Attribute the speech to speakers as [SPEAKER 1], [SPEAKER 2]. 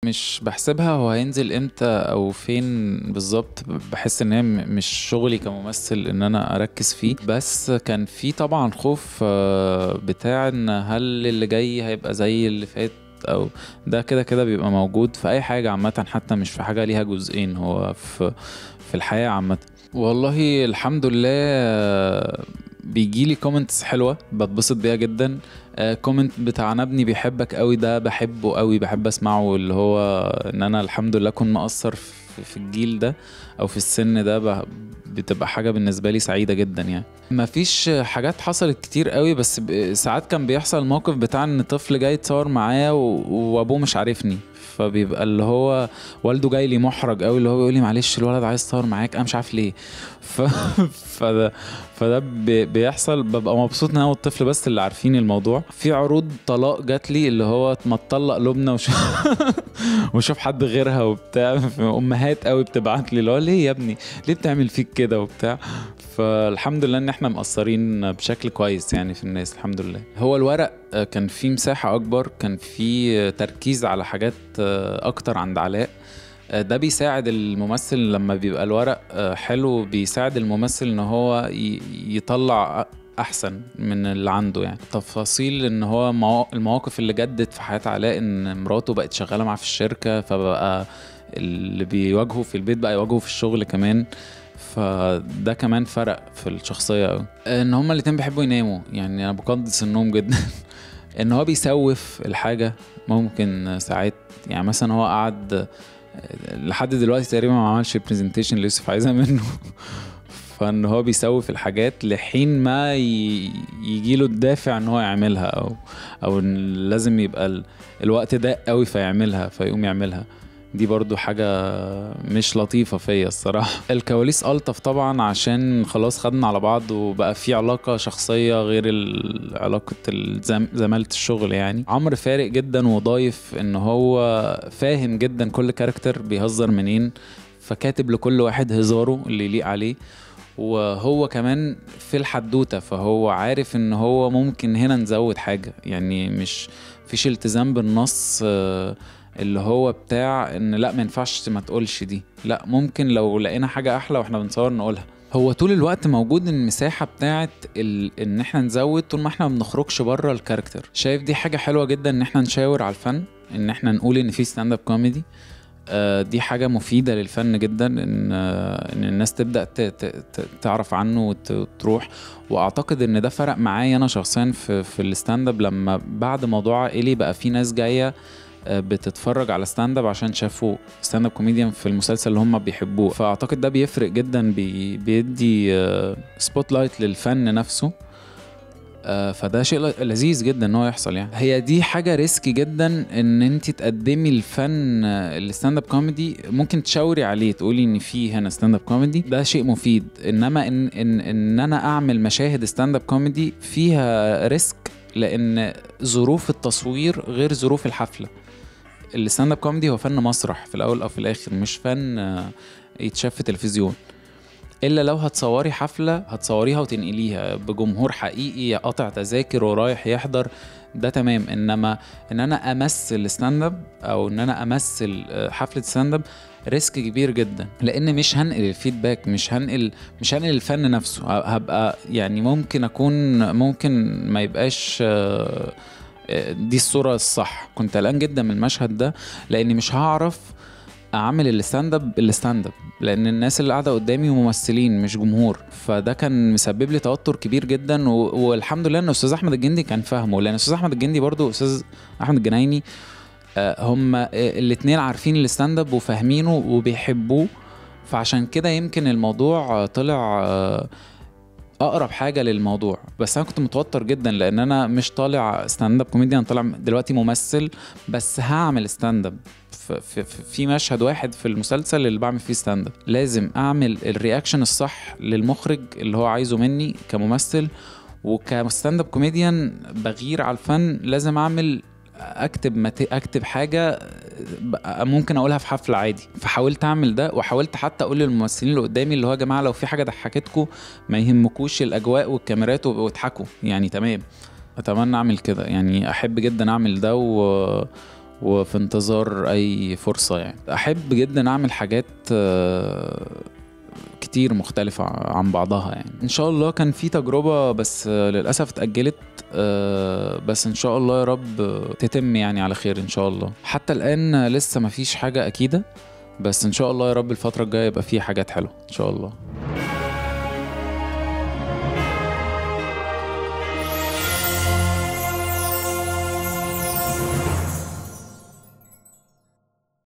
[SPEAKER 1] مش بحسبها هو هينزل امتى او فين بالظبط بحس ان هي م- مش شغلي كممثل ان انا اركز فيه بس كان في طبعا خوف آه، بتاع ان هل اللي جاي هيبقى زي اللي فات او ده كده كده بيبقى موجود في اي حاجه عامه حتى مش في حاجه ليها جزئين هو في في الحياه عامه والله الحمد لله آه، بيجيلي كومنتس حلوه بتبسط بيها جدا كومنت بتاع انا ابني بيحبك قوي ده بحبه قوي بحب اسمعه اللي هو ان انا الحمد لله اكون مقصر في في الجيل ده او في السن ده ب- بتبقى حاجه بالنسبه لي سعيده جدا يعني مفيش حاجات حصلت كتير قوي بس ب- ساعات كان بيحصل الموقف بتاع ان طفل جاي يتصور معايا و- وابوه مش عارفني فبيبقى اللي هو والده جاي لي محرج قوي اللي هو بيقول لي معلش الولد عايز يتصور معاك انا مش عارف ليه ف... فده فده بي- بيحصل ببقى مبسوط ان انا والطفل بس اللي عارفين الموضوع في عروض طلاق جات لي اللي هو ما تطلق لبنى وشوف وشوف حد غيرها وبتاع امهات قوي بتبعت لي اللي هو ليه يا ابني ليه بتعمل فيك كده وبتاع فالحمد لله ان احنا مقصرين بشكل كويس يعني في الناس الحمد لله هو الورق آه، كان فيه مساحة اكبر كان فيه تركيز على حاجات آه، اكتر عند علاء آه، ده بيساعد الممثل لما بيبقى الورق آه، حلو بيساعد الممثل ان هو ي- يطلع احسن من اللي عنده يعني تفاصيل ان هو موا- المواقف اللي جدت في حياة علاء ان مراته بقت شغالة معاه في الشركة فبقى اللي بيواجهه في البيت بقى يواجهه في الشغل كمان فده كمان فرق في الشخصية قوي ان هما الاتنين بيحبوا يناموا يعني انا بقدس النوم جدا ان هو بيسوف الحاجة ممكن ساعات يعني مثلا هو قعد لحد دلوقتي تقريبا ما عملش برزنتيشن اللي يوسف عايزها منه فان هو بيسوف الحاجات لحين ما ي... يجي له الدافع ان هو يعملها او او إن لازم يبقى ال... الوقت ده قوي فيعملها فيقوم يعملها دي برضو حاجة مش لطيفة فيا الصراحة الكواليس ألطف طبعا عشان خلاص خدنا على بعض وبقى في علاقة شخصية غير ال- علاقة الزم- زمالة الشغل يعني عمرو فارق جدا وضايف ان هو فاهم جدا كل كاركتر بيهزر منين فكاتب لكل واحد هزاره اللي يليق عليه وهو كمان في الحدوتة فهو عارف ان هو ممكن هنا نزود حاجة يعني مش فيش التزام بالنص آه، اللي هو بتاع ان لا ما ينفعش ما تقولش دي لا ممكن لو لقينا حاجة احلى واحنا بنصور نقولها هو طول الوقت موجود المساحة بتاعت ال... ان احنا نزود طول ما احنا ما بنخرجش بره الكاركتر شايف دي حاجة حلوة جدا ان احنا نشاور على الفن ان احنا نقول ان في ستاند اب كوميدي آه، دي حاجة مفيدة للفن جدا ان آه، ان الناس تبدأ ت- ت- ت- تعرف عنه وت- وتروح واعتقد ان ده فرق معايا انا شخصيا في في الستاند اب لما بعد موضوع عائلي بقى في ناس جاية آه، بتتفرج على ستاند اب عشان شافوا ستاند اب كوميديان في المسلسل اللي هم بيحبوه فاعتقد ده بيفرق جدا بي بيدي سبوت لايت للفن نفسه آه، فده شيء ل- لذيذ جدا ان هو يحصل يعني هي دي حاجه ريسكي جدا ان انت تقدمي الفن آه، الستاند اب كوميدي ممكن تشاوري عليه تقولي ان في هنا ستاند اب كوميدي ده شيء مفيد انما ان ان ان انا اعمل مشاهد ستاند اب كوميدي فيها ريسك لان ظروف التصوير غير ظروف الحفله الستاند اب كوميدي هو فن مسرح في الاول او في الاخر مش فن آه، يتشاف في تلفزيون الا لو هتصوري حفله هتصوريها وتنقليها بجمهور حقيقي قاطع تذاكر ورايح يحضر ده تمام انما ان انا امثل ستاند اب او ان انا امثل آه، حفله ستاند اب ريسك كبير جدا لان مش هنقل الفيدباك مش هنقل مش هنقل الفن نفسه ه- هبقى يعني ممكن اكون ممكن ما يبقاش آه، آه، دي الصوره الصح كنت قلقان جدا من المشهد ده لاني مش هعرف اعمل الستاند اب الستاند اب لان الناس اللي قاعده قدامي ممثلين مش جمهور فده كان مسبب لي توتر كبير جدا و... والحمد لله ان استاذ احمد الجندي كان فاهمه لان استاذ احمد الجندي برضو استاذ احمد الجنايني آه، هم الاثنين عارفين الستاند اب وفاهمينه وبيحبوه فعشان كده يمكن الموضوع آه، طلع آه، اقرب حاجه للموضوع بس انا كنت متوتر جدا لان انا مش طالع ستاند اب كوميديان طالع دلوقتي ممثل بس هعمل ستاند اب في, في, في- في مشهد واحد في المسلسل اللي بعمل فيه ستاند اب لازم اعمل الرياكشن الصح للمخرج اللي هو عايزه مني كممثل وكستاند اب كوميديان بغير على الفن لازم اعمل اكتب مت... اكتب حاجه بقى ممكن اقولها في حفله عادي فحاولت اعمل ده وحاولت حتى اقول للممثلين اللي قدامي اللي هو يا جماعه لو في حاجه ضحكتكم ما يهمكوش الاجواء والكاميرات واضحكوا يعني تمام اتمنى اعمل كده يعني احب جدا اعمل ده و... وفي انتظار اي فرصه يعني احب جدا اعمل حاجات آه، كتير مختلفة عن بعضها يعني إن شاء الله كان في تجربة بس آه، للأسف اتأجلت آه، بس إن شاء الله يا رب تتم يعني على خير إن شاء الله حتى الآن لسه مفيش حاجة أكيدة بس إن شاء الله يا رب الفترة الجاية يبقى في حاجات حلوة إن شاء الله